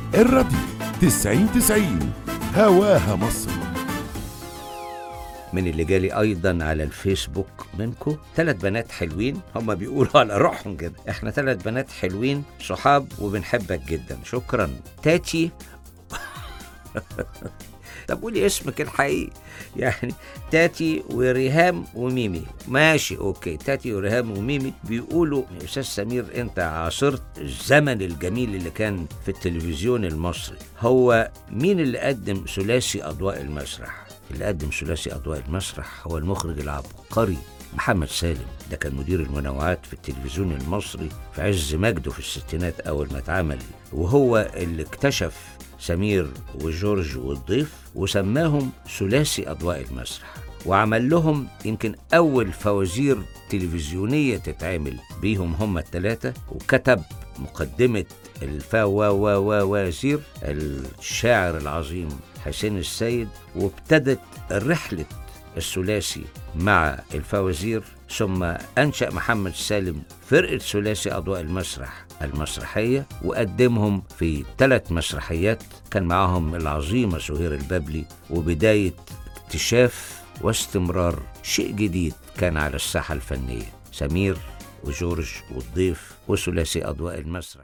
الراديو تسعين تسعين هواها مصر من اللي جالي ايضا على الفيسبوك منكم ثلاث بنات حلوين هم بيقولوا على روحهم كده احنا ثلاث بنات حلوين صحاب وبنحبك جدا شكرا تاتي طب قولي اسمك الحقيقي يعني تاتي وريهام وميمي ماشي اوكي تاتي وريهام وميمي بيقولوا يا استاذ سمير انت عاصرت الزمن الجميل اللي كان في التلفزيون المصري هو مين اللي قدم ثلاثي اضواء المسرح اللي قدم ثلاثي اضواء المسرح هو المخرج العبقري محمد سالم ده كان مدير المنوعات في التلفزيون المصري في عز مجده في الستينات اول ما اتعمل وهو اللي اكتشف سمير وجورج والضيف وسماهم ثلاثي اضواء المسرح وعمل لهم يمكن اول فوازير تلفزيونيه تتعمل بيهم هم الثلاثه وكتب مقدمه الفوازير الشاعر العظيم حسين السيد وابتدت رحله الثلاثي مع الفوازير ثم أنشأ محمد سالم فرقة ثلاثي أضواء المسرح المسرحية وقدمهم في ثلاث مسرحيات كان معاهم العظيمة سهير البابلي وبداية اكتشاف واستمرار شيء جديد كان على الساحة الفنية سمير وجورج والضيف وثلاثي أضواء المسرح